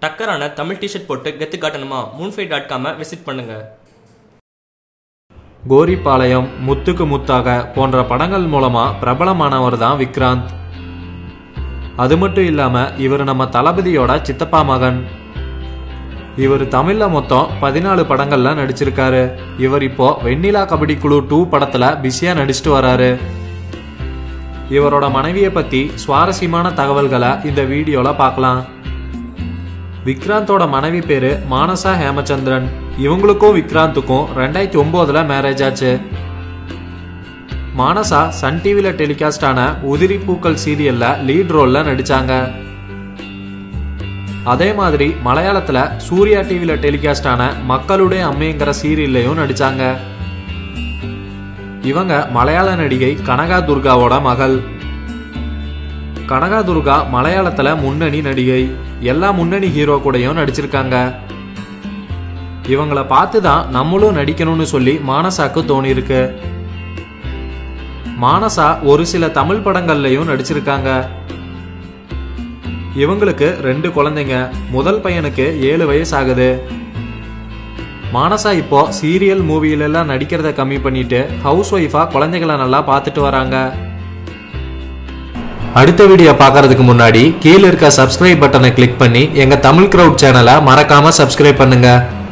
டக்கரான Tamil T shirt போட்டு கெத்து காட்டணுமா மூன்ஃபை dot காமை visit பண்ணுங்க கோரிப்பாளையம் முத்துக்கு முத்தாக போன்ற படங்கள் மூலமா பிரபலமானவர் தான் விக்ராந்த் அது மட்டும் இல்லாம இவர் நம்ம தளபதியோட சித்தப்பா மகன் இவர் தமிழ்ல மொத்தம் பதினாலு படங்கள்ல நடிச்சிருக்காரு இவர் இப்போ வெண்ணிலா கபடி குழு டூ படத்துல பிஸியா நடிச்சிட்டு வராரு இவரோட மனைவியை பத்தி சுவாரஸ்யமான தகவல்களை இந்த வீடியோல பார்க்கலாம் விக்ராந்தோட மனைவி பேரு மானசா ஹேமச்சந்திரன் இவங்களுக்கும் விக்ராந்துக்கும் ரெண்டாயிரத்தி ஒன்பதுல மேரேஜ் ஆச்சு மானசா சன் டிவில டெலிகாஸ்ட் ஆன உதிரி பூக்கள் சீரியல்ல லீட் ரோல்ல நடிச்சாங்க அதே மாதிரி மலையாளத்துல சூர்யா டிவில டெலிகாஸ்ட் ஆன மக்களுடைய அம்மைங்கிற சீரியல்லையும் நடிச்சாங்க இவங்க மலையாள நடிகை கனகா துர்காவோட மகள் கனகா துர்கா மலையாளத்துல முன்னணி நடிகை எல்லா முன்னணி ஹீரோ கூடயும் நடிச்சிருக்காங்க இவங்கள பார்த்து தான் நம்மளும் நடிக்கணும்னு சொல்லி மானசாக்கு தோணியிருக்கு மானசா ஒரு சில தமிழ் படங்கள்லயும் நடிச்சிருக்காங்க இவங்களுக்கு ரெண்டு குழந்தைங்க முதல் பையனுக்கு ஏழு வயசு ஆகுது மானசா இப்போ சீரியல் மூவியில எல்லாம் நடிக்கிறத கம்மி பண்ணிட்டு ஹவுஸ் ஒய்ஃபா குழந்தைகளை நல்லா பார்த்துட்டு வராங்க அடுத்த வீடியோ பார்க்கறதுக்கு முன்னாடி கீழே இருக்க சப்ஸ்கிரைப் பட்டனை கிளிக் பண்ணி எங்க தமிழ் கிரவுட் சேனலை மறக்காம சப்ஸ்கிரைப் பண்ணுங்க